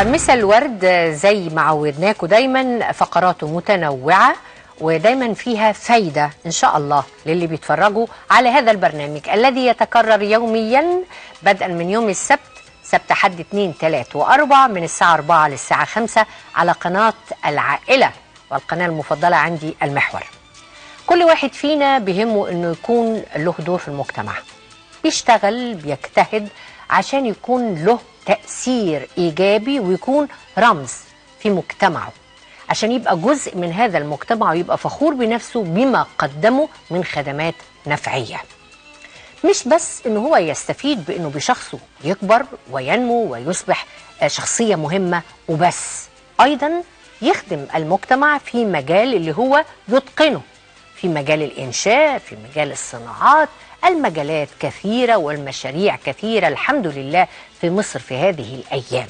مسا الورد زي ما عودناكم دايما فقراته متنوعة ودايما فيها فايدة إن شاء الله للي بيتفرجوا على هذا البرنامج الذي يتكرر يوميا بدءا من يوم السبت سبت حد 2 3 و4 من الساعة 4 للساعة 5 على قناة العائلة والقناة المفضلة عندي المحور كل واحد فينا بيهمه انه يكون له دور في المجتمع بيشتغل بيجتهد عشان يكون له تأثير إيجابي ويكون رمز في مجتمعه عشان يبقى جزء من هذا المجتمع ويبقى فخور بنفسه بما قدمه من خدمات نفعية مش بس انه هو يستفيد بانه بشخصه يكبر وينمو ويصبح شخصية مهمة وبس ايضا يخدم المجتمع في مجال اللي هو يتقنه في مجال الإنشاء في مجال الصناعات المجالات كثيرة والمشاريع كثيرة الحمد لله في مصر في هذه الأيام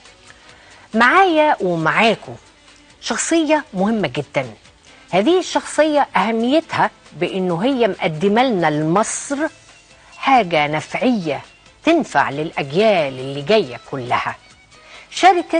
معايا ومعاكم شخصية مهمة جدا هذه الشخصية أهميتها بأنه هي مقدمة لنا لمصر حاجة نفعية تنفع للأجيال اللي جاية كلها شركة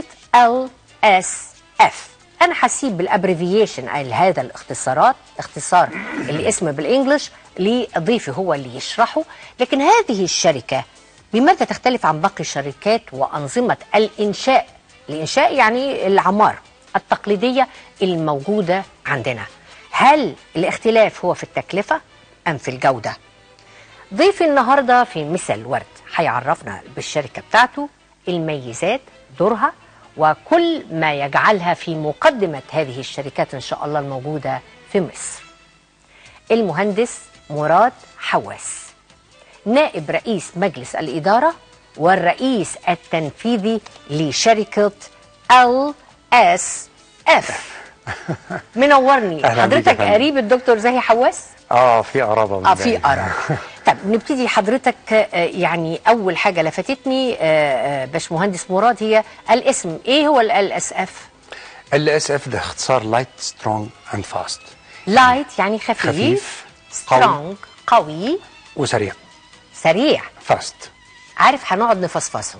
LSF انا هسيب بالابريفيشن هذا الاختصارات اختصار الاسم بالانجلش لضيفي هو اللي يشرحه لكن هذه الشركه بماذا تختلف عن باقي الشركات وانظمه الانشاء الانشاء يعني العمار التقليديه الموجوده عندنا هل الاختلاف هو في التكلفه ام في الجوده ضيفي النهارده في مثل ورد هيعرفنا بالشركه بتاعته الميزات دورها وكل ما يجعلها في مقدمة هذه الشركات إن شاء الله الموجودة في مصر المهندس مراد حواس نائب رئيس مجلس الإدارة والرئيس التنفيذي لشركة ال اس اف منورني أهلاً بيك يا حضرتك فندم. قريب الدكتور زاهي حواس اه في قرابه اه في قرار طب نبتدي حضرتك آه، يعني اول حاجه لفتتني آه، آه، باشمهندس مراد هي الاسم ايه هو ال اس اف ال اس اف ده اختصار لايت سترونج اند فاست لايت يعني خفيف خفيف، قوي. سترونج قوي وسريع سريع فاست عارف هنقعد نفصفصهم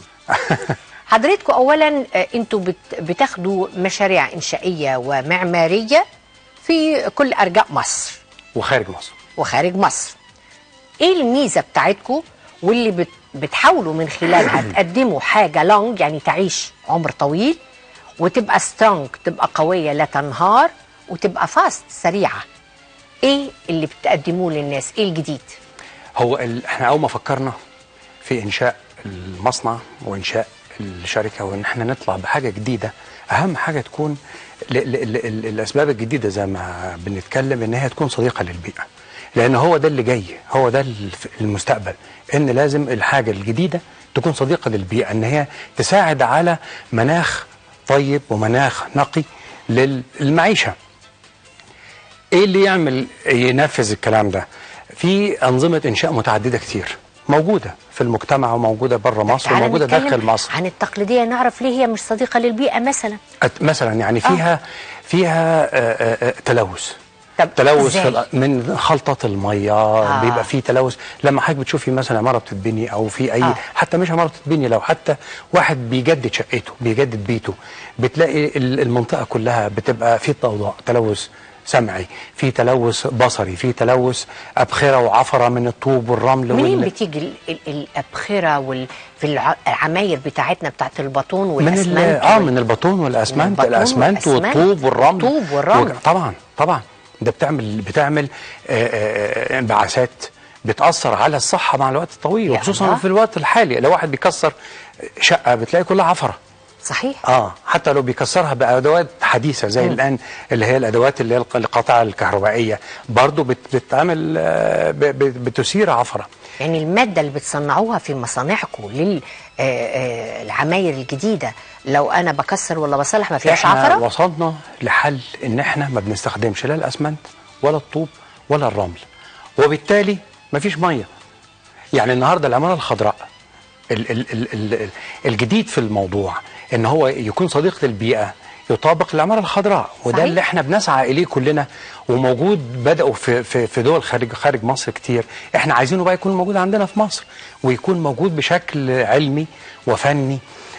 حضرتكم اولا آه، انتوا بت- بتاخدوا مشاريع انشائيه ومعماريه في كل ارجاء مصر وخارج مصر وخارج مصر ايه الميزه بتاعتكم واللي بت بتحاولوا من خلالها تقدموا حاجه لونج يعني تعيش عمر طويل وتبقى سترونج تبقى قويه لا تنهار وتبقى فاست سريعه ايه اللي بتقدموه للناس ايه الجديد هو ال... احنا اول ما فكرنا في انشاء المصنع وانشاء الشركه وان احنا نطلع بحاجه جديده اهم حاجه تكون ل... ل... ل... ل... الاسباب الجديده زي ما بنتكلم ان هي تكون صديقه للبيئه لان هو ده اللي جاي هو ده الف- المستقبل ان لازم الحاجه الجديده تكون صديقه للبيئه ان هي تساعد على مناخ طيب ومناخ نقي للمعيشه ايه اللي يعمل ينفذ الكلام ده في انظمه انشاء متعدده كتير موجوده في المجتمع وموجوده بره مصر تعالى وموجوده نتكلم داخل مصر عن التقليديه نعرف ليه هي مش صديقه للبيئه مثلا أت- مثلا يعني فيها فيها آه، آه، آه، تلوث طب تلوث إزاي؟ في الأ- من خلطة المية آه. آه. بيبقى فيه تلوث لما حضرتك بتشوفي مثلا عمارة بتتبني أو في أي آه. آه. حتى مش عمارة بتتبني لو حتى واحد بيجدد شقته بيجدد بيته بتلاقي ال- المنطقة كلها بتبقى في ضوضاء تلوث سمعي في تلوث بصري في تلوث أبخرة وعفرة من الطوب والرمل منين وال... بتيجي ال- ال- الابخره وال في الع- العماير بتاعتنا بتاعت البطون من ال- والاسمنت اه وال- من البطون والاسمنت البطون الاسمنت والأسمنت والطوب والرمل والطوب والرمل. وج- طبعا طبعا ده بتعمل بتعمل آه، آه، انبعاثات بتاثر على الصحه مع الوقت الطويل يا وخصوصا الله. في الوقت الحالي لو واحد بيكسر شقه بتلاقي كلها عفره صحيح اه حتى لو بيكسرها بادوات حديثه زي الان اللي هي الادوات اللي هي الق- القطع الكهربائيه برضو بت بتعمل آه، ب- ب- بتثير عفره يعني المادة اللي بتصنعوها في مصانعكم للعماير الجديدة لو أنا بكسر ولا بصلح ما فيهاش احنا عفرة وصلنا لحل ان احنا ما بنستخدمش لا الاسمنت ولا الطوب ولا الرمل وبالتالي مفيش ميه يعني النهارده العماره الخضراء ال ال ال ال ال الجديد في الموضوع ان هو يكون صديق للبيئه يطابق العماره الخضراء وده صحيح. اللي احنا بنسعى اليه كلنا وموجود بداوا في في في دول خارج خارج مصر كتير احنا عايزينه بقى يكون موجود عندنا في مصر ويكون موجود بشكل علمي وفني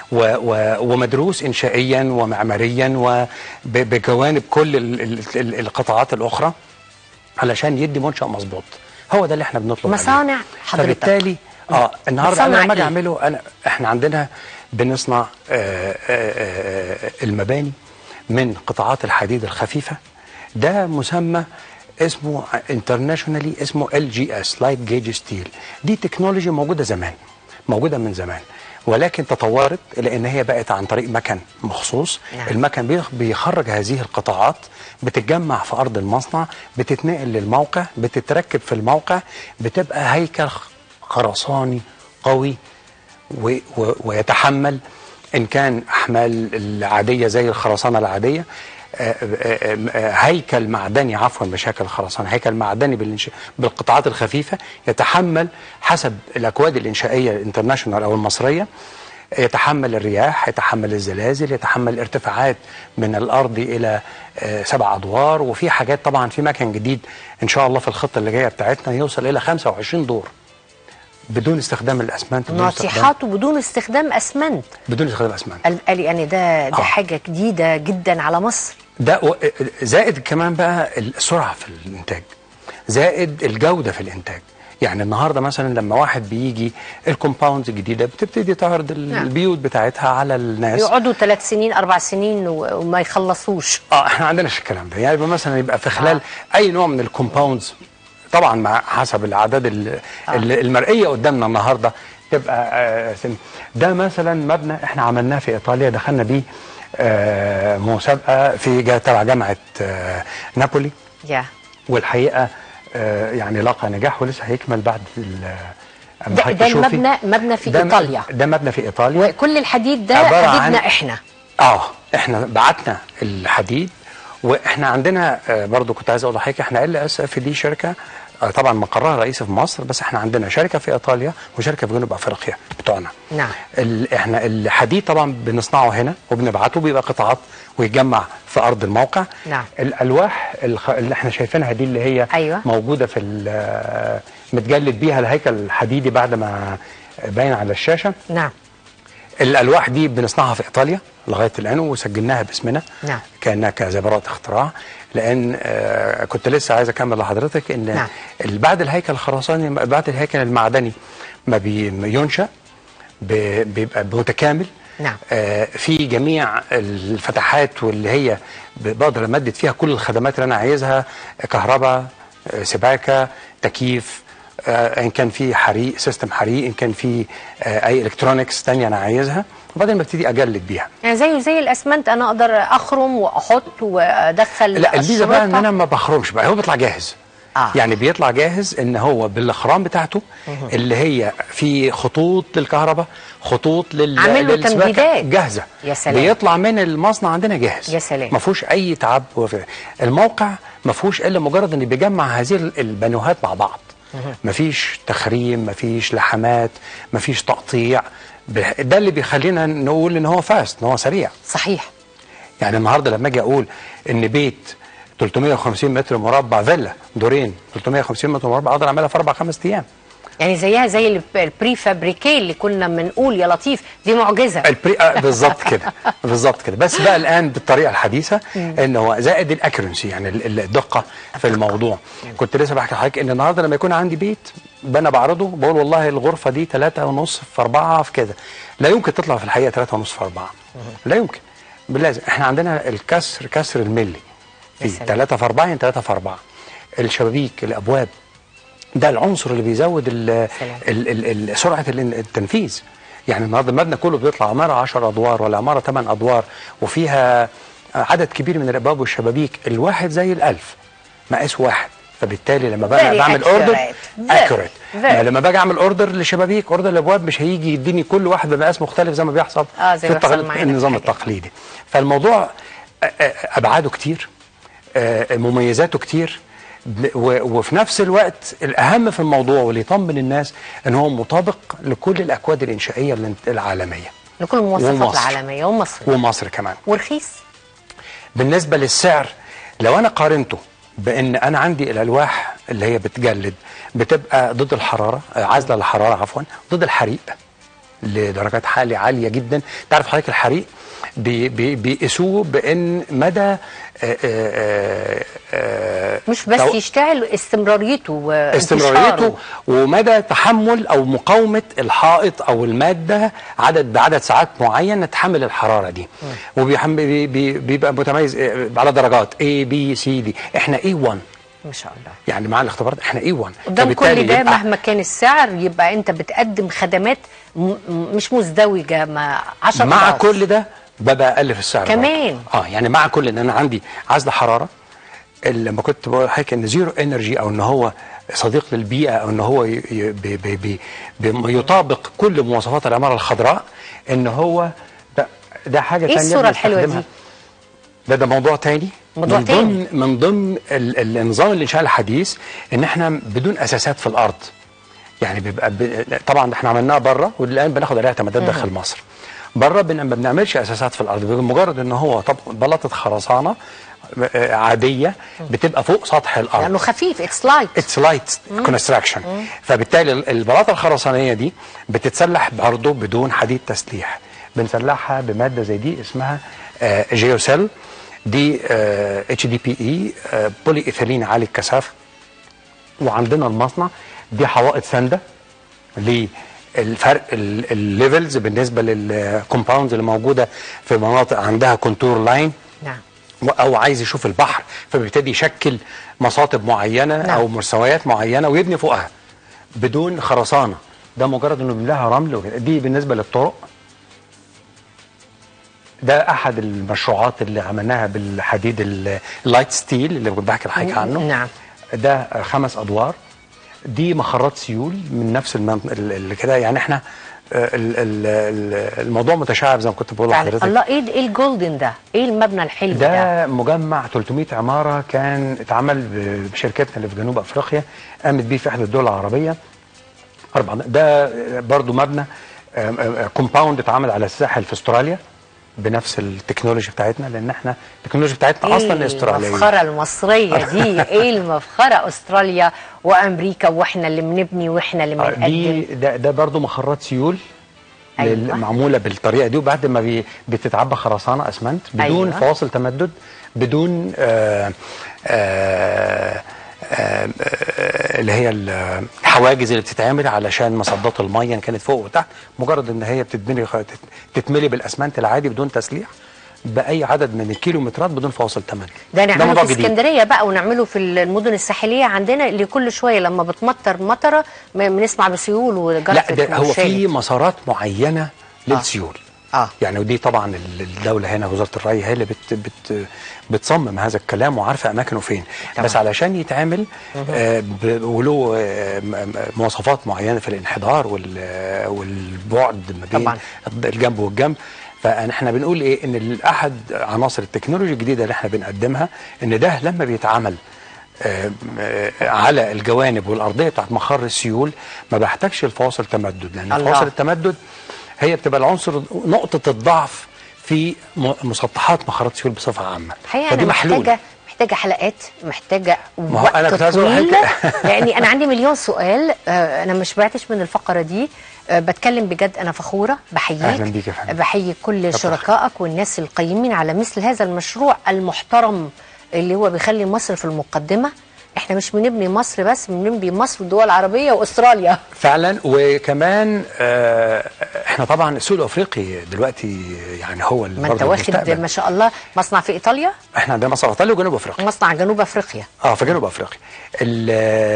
و و ومدروس انشائيا ومعماريا وبجوانب كل ال ال ال القطاعات الاخرى علشان يدي منشأ مظبوط هو ده اللي احنا بنطلب عليه. مصانع حضرتك. فبالتالي اه النهارده بتصنع انا لما اجي إيه؟ اعمله انا احنا عندنا بنصنع آه، آه، آه، المباني من قطاعات الحديد الخفيفه ده مسمى اسمه انترناشونالي اسمه ال جي اس لايت جيج ستيل دي تكنولوجي موجوده زمان موجوده من زمان ولكن تطورت الى ان هي بقت عن طريق مكن مخصوص نعم. المكن بيخ- بيخرج هذه القطاعات بتتجمع في ارض المصنع بتتنقل للموقع بتتركب في الموقع بتبقى هيكل خرساني قوي و و ويتحمل ان كان احمال العاديه زي الخرسانه العاديه آه، آه، آه، هيكل معدني عفوا مشاكل الخرسانه هيكل معدني بالإنش... بالقطاعات الخفيفه يتحمل حسب الاكواد الانشائيه الانترناشونال او المصريه يتحمل الرياح يتحمل الزلازل يتحمل ارتفاعات من الارض الى آه، سبع ادوار وفي حاجات طبعا في مكان جديد ان شاء الله في الخطه اللي جايه بتاعتنا يوصل الى 25 دور بدون استخدام الاسمنت بدون استخدام ناطحات وبدون استخدام اسمنت بدون استخدام الاسمنت قال قال لي يعني ده ده آه. حاجه جديده جدا على مصر ده و- زائد كمان بقى السرعه في الانتاج زائد الجوده في الانتاج يعني النهارده مثلا لما واحد بيجي الكومباوندز الجديده بتبتدي تعرض ال- نعم. البيوت بتاعتها على الناس يقعدوا ثلاث سنين اربع سنين و- وما يخلصوش اه احنا ما عندناش الكلام ده يعني يبقى مثلا يبقى في خلال آه. اي نوع من الكومباوندز طبعا مع حسب الاعداد ال- ال- المرئيه قدامنا النهارده تبقى آه سن- ده مثلا مبنى احنا عملناه في ايطاليا دخلنا بيه آه مسابقه في جا- تبع جامعه آه نابولي يا والحقيقه آه يعني لقى نجاح ولسه هيكمل بعد ال- أما ده, حضرتك ده تشوفي. المبنى مبنى في ده م- ايطاليا ده مبنى في ايطاليا وكل الحديد ده عبارة عن- حديدنا احنا اه احنا بعتنا الحديد واحنا عندنا آه، برضو كنت عايز اقول لحضرتك احنا ال اس اف دي شركه آه، طبعا مقرها الرئيسي في مصر بس احنا عندنا شركه في ايطاليا وشركه في جنوب افريقيا بتوعنا نعم. ال احنا الحديد طبعا بنصنعه هنا وبنبعته بيبقى قطاعات ويتجمع في ارض الموقع نعم. الالواح الخ... اللي احنا شايفينها دي اللي هي أيوة. موجوده في ال- متجلد بيها الهيكل الحديدي بعد ما باين على الشاشه نعم الالواح دي بنصنعها في ايطاليا لغايه الان وسجلناها باسمنا نعم. كانها كزبرات اختراع لان آه كنت لسه عايز اكمل لحضرتك ان نعم. ال- بعد الهيكل الخرساني بعد الهيكل المعدني ما بي- ما ينشا ب- بيبقى متكامل نعم. آه في جميع الفتحات واللي هي ب- بقدر امدد فيها كل الخدمات اللي انا عايزها كهرباء آه، سباكه تكييف آه، ان كان في حريق سيستم حريق ان كان في آه، اي الكترونكس تانية انا عايزها وبعدين ببتدي اجلد بيها يعني زي زي الاسمنت انا اقدر اخرم واحط وادخل لا الميزه بقى ان الشريطة. انا ما بخرمش بقى هو بيطلع جاهز آه. يعني بيطلع جاهز ان هو بالاخرام بتاعته اللي هي في خطوط للكهرباء خطوط لل عامل له للسباكة تمديدات. جاهزه يا سلام. بيطلع من المصنع عندنا جاهز يا سلام. ما فيهوش اي تعب وف- الموقع ما فيهوش الا مجرد ان بيجمع هذه ال- البانوهات مع بعض ما فيش تخريم ما فيش لحمات ما فيش تقطيع ب- ده اللي بيخلينا نقول ان هو فاست ان هو سريع صحيح يعني النهارده لما اجي اقول ان بيت 350 متر مربع فيلا دورين 350 متر مربع اقدر اعملها في اربع خمس ايام يعني زيها زي الب- البري فابريكي اللي كنا بنقول يا لطيف دي معجزه البري آه بالظبط كده بالظبط كده بس بقى الان بالطريقه الحديثه ان هو زائد الاكيرنسي يعني ال- ال- الدقه في الموضوع كنت لسه بحكي لحضرتك ان النهارده لما يكون عندي بيت انا بعرضه بقول والله الغرفه دي 3 ونص في 4 في كده لا يمكن تطلع في الحقيقه 3 ونص في 4 لا يمكن لازم احنا عندنا الكسر كسر الملي يا في سلام. 3 في 4 يعني 3 في 4 الشبابيك الابواب ده العنصر اللي بيزود ال سلام. ال ال ال سرعه ال- التنفيذ يعني النهارده المبنى كله بيطلع عماره 10 ادوار ولا عماره 8 ادوار وفيها عدد كبير من الابواب والشبابيك الواحد زي الالف مقاس واحد فبالتالي لما بقى Very بعمل accurate. اوردر Very- اكوريت very. لما باجي اعمل اوردر لشبابيك اوردر الابواب مش هيجي يديني كل واحد بمقاس مختلف زي ما بيحصل آه، زي في ما بيحصل التقليد- معانا في النظام الحاجات. التقليدي فالموضوع آه، آه، ابعاده كتير آه، مميزاته كتير ب- و- وفي نفس الوقت الاهم في الموضوع واللي يطمن الناس ان هو مطابق لكل الاكواد الانشائيه الانت- العالميه لكل المواصفات ومصر. العالميه ومصر ومصر كمان ورخيص بالنسبه للسعر لو انا قارنته بان انا عندي الالواح اللي هي بتجلد بتبقى ضد الحراره آه، عازله للحراره عفوا ضد الحريق لدرجات حالة عالية جدا تعرف حضرتك الحريق بي- بي- بيقيسوه بان مدى آه، آه، آه، مش بس تو- يشتعل استمراريته وانتشاره. استمراريته ومدى تحمل او مقاومه الحائط او الماده عدد بعدد ساعات معين تحمل الحراره دي وبيحمل بي- بي- بيبقى متميز آه، على درجات A B C D احنا A1 ما شاء الله يعني مع الاختبارات احنا A1 قدام فبالتالي كل ده يبقى مهما كان السعر يبقى انت بتقدم خدمات م- م- مش مزدوجه مع 10 مع أضعاف. كل ده ببقى اقل في السعر كمان. برضه. اه يعني مع كل ان انا عندي عزل حراره اللي لما كنت بقول لحضرتك ان زيرو انرجي او ان هو صديق للبيئه او ان هو ي- ي- بي بي بي بي يطابق كل مواصفات العماره الخضراء ان هو ده ده حاجه ايه ثانيه الصوره الحلوه بنستخدمها. دي ده ده موضوع تاني موضوع من تاني. ضمن من ضمن ال- النظام الانشاء الحديث ان احنا بدون اساسات في الارض يعني بيبقى ب... طبعا احنا عملناها بره والان بناخد عليها اعتمادات داخل مصر بره بن... ما بنعملش اساسات في الارض بمجرد ان هو طب بلاطه خرسانه آه، عاديه بتبقى فوق سطح الارض لانه خفيف اتس لايت اتس لايت كونستراكشن فبالتالي ال- البلاطه الخرسانيه دي بتتسلح برضه بدون حديد تسليح بنسلحها بماده زي دي اسمها آه، جيوسيل دي اتش دي بي اي بولي ايثيلين عالي الكثافه وعندنا المصنع دي حوائط سانده للفرق الليفلز بالنسبه للكومباوندز اللي موجوده في مناطق عندها كونتور لاين نعم او عايز يشوف البحر فبيبتدي يشكل مصاطب معينه نعم. او مستويات معينه ويبني فوقها بدون خرسانه ده مجرد انه بيملاها رمل وكده. دي بالنسبه للطرق ده احد المشروعات اللي عملناها بالحديد ال- اللايت ستيل اللي كنت بحكي لحضرتك عنه نعم. ده خمس ادوار دي مخرات سيول من نفس المن... ال- اللي كده يعني احنا آه، ال- ال- ال- الموضوع متشعب زي ما كنت بقول يعني لحضرتك الله ايه ايه الجولدن ده ايه المبنى الحلو ده, ده مجمع 300 عمارة كان اتعمل ب- بشركتنا اللي في جنوب أفريقيا قامت بيه في إحدى الدول العربية أربع ده برضو مبنى كومباوند اتعمل على الساحل في استراليا بنفس التكنولوجي بتاعتنا لان احنا التكنولوجيا بتاعتنا اصلا استراليه المفخرة المصرية دي ايه المفخرة استراليا وامريكا واحنا اللي بنبني واحنا اللي آه، بنقدم دي ده, ده برضو مخرات سيول أيوة. أيوة. معموله بالطريقه دي وبعد ما بي بتتعبى خرسانه اسمنت بدون أيوة. أيوة. فواصل تمدد بدون آه آه آه آه اللي هي الحواجز اللي بتتعمل علشان مصدات الميه ان كانت فوق وتحت مجرد ان هي بتتملي تتملي بالاسمنت العادي بدون تسليح باي عدد من الكيلومترات بدون فواصل تمدد ده نعمله موضوع في جديد. اسكندريه بقى ونعمله في المدن الساحليه عندنا اللي كل شويه لما بتمطر مطره م- بنسمع بسيول وجرف لا ده هو في مسارات معينه للسيول آه. يعني ودي طبعا ال- الدوله هنا وزاره الري هي اللي بت بت بتصمم هذا الكلام وعارفه اماكنه فين طبعا. بس علشان يتعمل آه ب- وله آه م- م- مواصفات معينه في الانحدار وال- والبعد ما بين طبعا. الجنب والجنب فاحنا بنقول ايه ان ال- احد عناصر التكنولوجيا الجديده اللي احنا بنقدمها ان ده لما بيتعمل آه، آه، على الجوانب والارضيه بتاعت مخر السيول ما بحتاجش الفواصل تمدد لان الله. فواصل التمدد هي بتبقى العنصر نقطه الضعف في م- مسطحات مخارات السيول بصفه عامه الحقيقه فدي انا محلول محتاجه محتاجه حلقات محتاجه ما هو وقت أنا كنت عايز أقول طويل لحضرتك- لاني انا عندي مليون سؤال آه، انا مش بعتش من الفقره دي آه، بتكلم بجد انا فخوره بحييك أهلاً بيك يا فندم. بحيي كل شركائك والناس القيمين على مثل هذا المشروع المحترم اللي هو بيخلي مصر في المقدمه احنا مش بنبني مصر بس بنبني مصر والدول العربيه واستراليا فعلا وكمان آه، احنا طبعا السوق الافريقي دلوقتي يعني هو اللي ما انت برضه واخد المستقبل. ما شاء الله مصنع في ايطاليا احنا عندنا مصر ايطاليا وجنوب افريقيا مصنع جنوب افريقيا اه في جنوب افريقيا ال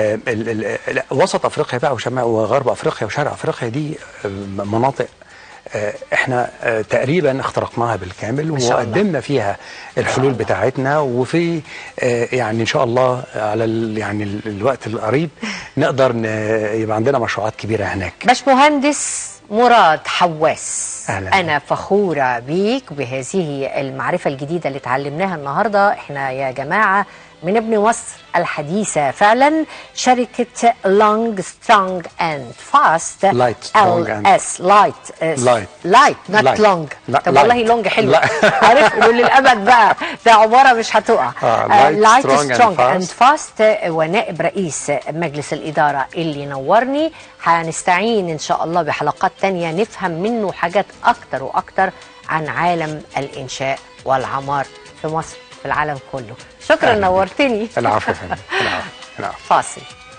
ال ال لا، وسط افريقيا بقى وشمال وغرب افريقيا وشرق افريقيا دي آه، مناطق آه، احنا آه، تقريبا اخترقناها بالكامل ما شاء الله. وقدمنا فيها الحلول بتاعتنا وفي آه، يعني ان شاء الله على ال- يعني ال- الوقت القريب نقدر ن- يبقى عندنا مشروعات كبيره هناك باشمهندس مراد حواس أهلاً. انا فخوره بيك بهذه المعرفه الجديده اللي اتعلمناها النهارده احنا يا جماعه من ابن مصر الحديثة فعلا شركة لونج سترونج اند فاست Light, strong and- اس لايت Light. لايت نوت Light. لونج لا، طب والله light. لونج حلو لا. عارف يقول للابد بقى ده عباره مش هتقع آه، light, strong and سترونج اند fast. فاست ونائب رئيس مجلس الاداره اللي نورني هنستعين ان شاء الله بحلقات تانية نفهم منه حاجات اكتر واكتر عن عالم الانشاء والعمار في مصر في العالم كله شكرا أهلاً بك. نورتني العفو يا فندم العفو العفو فاصل